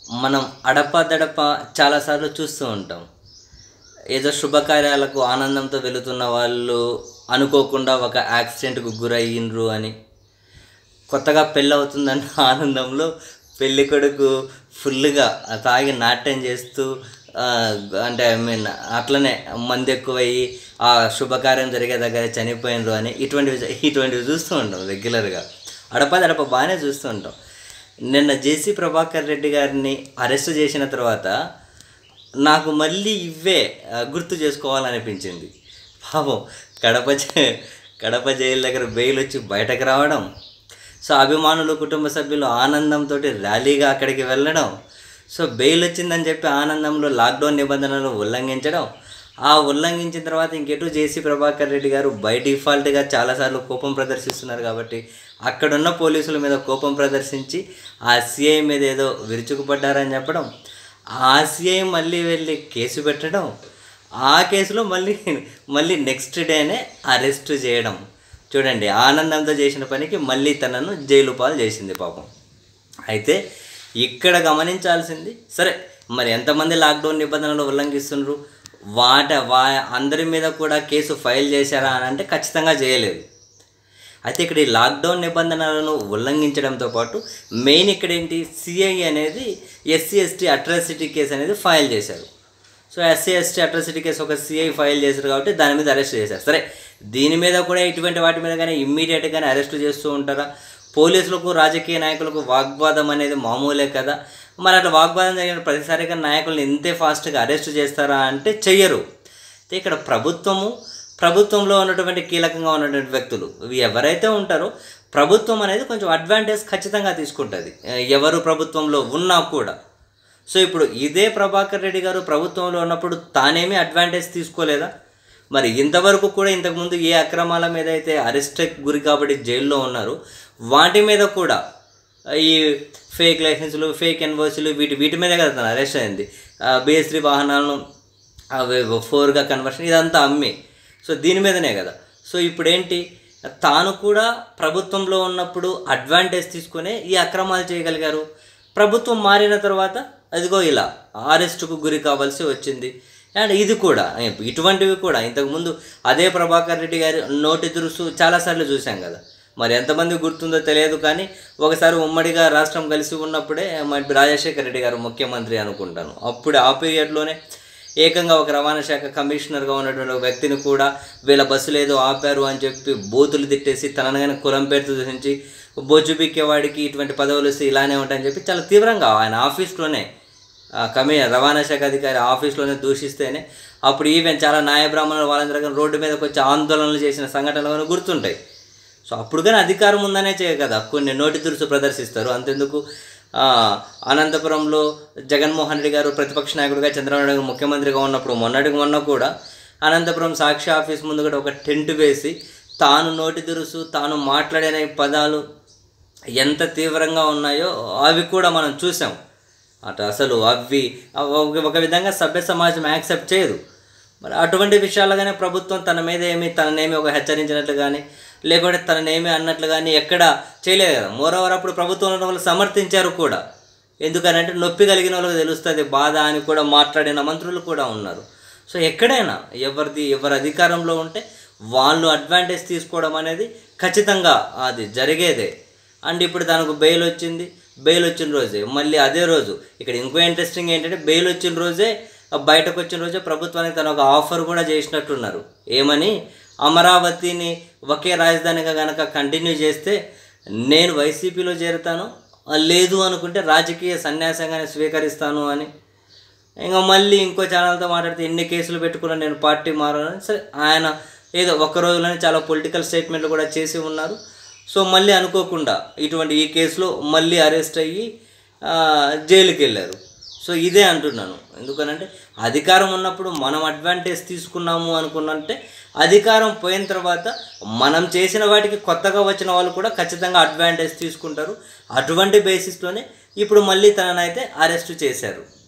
మనం అడపదడప చాలాసార్లు చూస్తూ ఉంటాం ఏదో శుభకార్యాలకు ఆనందంతో వెళుతున్న వాళ్ళు అనుకోకుండా ఒక యాక్సిడెంట్కు గురయ్యిండ్రు అని కొత్తగా పెళ్ళి అవుతుందన్న ఆనందంలో పెళ్లి కొడుకు ఫుల్గా తాగి నాట్యం చేస్తూ ఆ, అంటే ఐ మీన్ అట్లనే మంది ఎక్కువయ్యి ఆ శుభకార్యం జరిగే దగ్గర చనిపోయినరు అని ఇటువంటివి ఇటువంటివి చూస్తూ ఉంటాం రెగ్యులర్గా అడపదడప బాగానే చూస్తూ ఉంటాం నిన్న జేసీ ప్రభాకర్ రెడ్డి గారిని అరెస్ట్ చేసిన తర్వాత నాకు మళ్ళీ ఇవే ఆ, గుర్తు చేసుకోవాలనిపించింది పాపం కడప జై- కడప జైలు దగ్గర బెయిల్ వచ్చి బయటకు రావడం సో అభిమానులు కుటుంబ సభ్యులు ఆనందంతో ర్యాలీగా అక్కడికి వెళ్ళడం సో బెయిల్ వచ్చిందని చెప్పి ఆనందంలో లాక్డౌన్ నిబంధనలు ఉల్లంఘించడం ఆ ఉల్లంఘించిన తర్వాత ఇంకెటు జేసీ ప్రభాకర్ రెడ్డి గారు బై డిఫాల్ట్గా చాలాసార్లు కోపం ప్రదర్శిస్తున్నారు కాబట్టి అక్కడున్న పోలీసుల మీద కోపం ప్రదర్శించి ఆ సిఐ మీద ఏదో విరుచుకుపడ్డారని చెప్పడం ఆ సిఐ మళ్ళీ వెళ్ళి కేసు పెట్టడం ఆ కేసులో మళ్ళీ మళ్ళీ నెక్స్ట్ డేనే అరెస్ట్ చేయడం చూడండి ఆనందంతో చేసిన పనికి మళ్ళీ తనను జైలు పాలు చేసింది పాపం అయితే ఇక్కడ గమనించాల్సింది సరే మరి ఎంతమంది లాక్డౌన్ నిబంధనలు ఉల్లంఘిస్తున్నారు వాట వా అందరి మీద కూడా కేసు ఫైల్ చేశారా అని అంటే ఖచ్చితంగా చేయలేదు అయితే ఇక్కడ ఈ లాక్డౌన్ నిబంధనలను ఉల్లంఘించడంతో పాటు మెయిన్ ఇక్కడ ఏంటి సిఐ అనేది ఎస్సీ ఎస్టీ అట్రాసిటీ కేసు అనేది ఫైల్ చేశారు so SC ST atrocity case ఒక సిఐ ఫైల్ చేశారు కాబట్టి దాని మీద అరెస్ట్ చేశారు సరే దీని మీద కూడా ఇటువంటి వాటి మీద కానీ ఇమ్మీడియట్గానే అరెస్ట్ చేస్తూ ఉంటారా పోలీసులకు రాజకీయ నాయకులకు వాగ్వాదం అనేది మామూలే కదా మరి అట్లా వాగ్వాదం జరిగిన ప్రతిసారిగా నాయకులను ఇంతే ఫాస్ట్గా అరెస్ట్ చేస్తారా అంటే చెయ్యరు అయితే ఇక్కడ ప్రభుత్వము ప్రభుత్వంలో ఉన్నటువంటి కీలకంగా ఉన్నటువంటి వ్యక్తులు ఇవి ఎవరైతే ఉంటారో ప్రభుత్వం అనేది కొంచెం అడ్వాంటేజ్ ఖచ్చితంగా తీసుకుంటుంది ఎవరు ప్రభుత్వంలో ఉన్నా కూడా సో ఇప్పుడు ఇదే ప్రభాకర్ రెడ్డి గారు ప్రభుత్వంలో ఉన్నప్పుడు తానేమీ అడ్వాంటేజ్ తీసుకోలేదా మరి ఇంతవరకు కూడా ఇంతకుముందు ఏ అక్రమాల మీద అయితే అరెస్ట్ గురి కాబట్టి జైల్లో ఉన్నారు వాటి మీద కూడా ఈ ఫేక్ లైసెన్సులు ఫేక్ ఎన్వోసులు వీటి వీటి మీదే కదా తను అరెస్ట్ అయింది బిఎస్త్రీ వాహనాలను అవి ఫోర్గా కన్వర్షన్ ఇదంతా అమ్మి సో దీని మీదనే కదా సో ఇప్పుడు ఏంటి తాను కూడా ప్రభుత్వంలో ఉన్నప్పుడు అడ్వాంటేజ్ తీసుకునే ఈ అక్రమాలు చేయగలిగారు ప్రభుత్వం మారిన తర్వాత అదిగో ఇలా అరెస్టుకు గురి కావాల్సి వచ్చింది అండ్ ఇది కూడా ఇటువంటివి కూడా ఇంతకుముందు అదే ప్రభాకర్ రెడ్డి గారి నోటి దురుసు చాలాసార్లు చూసాం కదా మరి ఎంతమంది గుర్తుందో తెలియదు కానీ ఒకసారి ఉమ్మడిగా రాష్ట్రం కలిసి ఉన్నప్పుడే మరి రాజశేఖర రెడ్డి గారు ముఖ్యమంత్రి అనుకుంటాను అప్పుడే ఆ పీరియడ్లోనే ఏకంగా ఒక రవాణా శాఖ కమిషనర్గా ఉన్నటువంటి ఒక వ్యక్తిని కూడా వీళ్ళ బస్సులు ఏదో ఆపారు అని చెప్పి బూతులు తిట్టేసి తననగానే కులం పేరుతో దూషించి బొజ్జు బిక్కేవాడికి ఇటువంటి పదవులు వస్తే ఇలానే ఉంటాయని చెప్పి చాలా తీవ్రంగా ఆయన ఆఫీస్లోనే ఆ కమి రవాణా శాఖ అధికారి ఆఫీస్లోనే దూషిస్తేనే అప్పుడు ఈవెన్ చాలా న్యాయ బ్రాహ్మణులు వాళ్ళందరూ కానీ రోడ్డు మీదకి వచ్చి ఆందోళనలు చేసిన సంఘటనలు మనకు గుర్తుంటాయి సో అప్పుడు కానీ అధికారం ఉందనే చేయ కదా కొన్ని నోటి దురుసు ప్రదర్శిస్తారు అంతెందుకు ఆ, అనంతపురంలో జగన్మోహన్ రెడ్డి గారు ప్రతిపక్ష నాయకుడిగా చంద్రబాబు నాయుడు గారు ముఖ్యమంత్రిగా ఉన్నప్పుడు మొన్నటికి మొన్న కూడా అనంతపురం సాక్షి ఆఫీస్ ముందు కూడా ఒక టెంట్ వేసి తాను నోటి దురుసు తాను మాట్లాడిన ఈ పదాలు ఎంత తీవ్రంగా ఉన్నాయో అవి కూడా మనం చూసాం అటు అసలు అవి ఒక- ఒక విధంగా సభ్య సమాజం యాక్సెప్ట్ చేయదు మరి అటువంటి విషయాలుగానే ప్రభుత్వం తన మీద ఏమి తననేమి ఒక హెచ్చరించినట్లు కానీ లేకుంటే తననేమి అన్నట్లు కానీ ఎక్కడ చేయలేదు కదా మోరవర్ అప్పుడు ప్రభుత్వంలో ఉన్న వాళ్ళు సమర్థించారు కూడా ఎందుకనంటే నొప్పి కలిగిన వాళ్ళకి తెలుస్తుంది బాధ అని కూడా మాట్లాడిన మంత్రులు కూడా ఉన్నారు సో ఎక్కడైనా ఎవరిది ఎవరి అధికారంలో ఉంటే వాళ్ళు అడ్వాంటేజ్ తీసుకోవడం అనేది ఖచ్చితంగా అది జరిగేదే అండ్ ఇప్పుడు తనకు బెయిల్ వచ్చింది బెయిల్ వచ్చిన రోజే మళ్ళీ అదే రోజు ఇక్కడ ఇంకో ఇంట్రెస్టింగ్ ఏంటంటే బెయిల్ వచ్చిన రోజే బయటకు వచ్చిన రోజే ప్రభుత్వానికి తను ఒక ఆఫర్ కూడా చేసినట్టున్నారు ఏమని అమరావతిని ఒకే రాజధానిగా కనుక కంటిన్యూ చేస్తే నేను వైసీపీలో చేరుతాను ఆ, లేదు అనుకుంటే రాజకీయ సన్యాసంగానే స్వీకరిస్తాను అని ఇంకా మళ్ళీ ఇంకో ఛానల్తో మాట్లాడితే ఎన్ని కేసులు పెట్టుకున్నా నేను పార్టీ మారాలని సరే ఆయన ఏదో ఒక్క రోజులోనే చాలా పొలిటికల్ స్టేట్మెంట్లు కూడా చేసి ఉన్నారు సో మళ్ళీ అనుకోకుండా ఇటువంటి ఈ కేసులో మళ్ళీ అరెస్ట్ అయ్యి ఆ, జైలుకి వెళ్ళారు సో ఇదే అంటున్నాను ఎందుకనంటే అధికారం ఉన్నప్పుడు మనం అడ్వాంటేజ్ తీసుకున్నాము అనుకున్నంటే అధికారం పోయిన తర్వాత మనం చేసిన వాటికి కొత్తగా వచ్చిన వాళ్ళు కూడా ఖచ్చితంగా అడ్వాంటేజ్ తీసుకుంటారు అటువంటి బేసిస్లోనే ఇప్పుడు మళ్ళీ తననైతే అరెస్ట్ చేశారు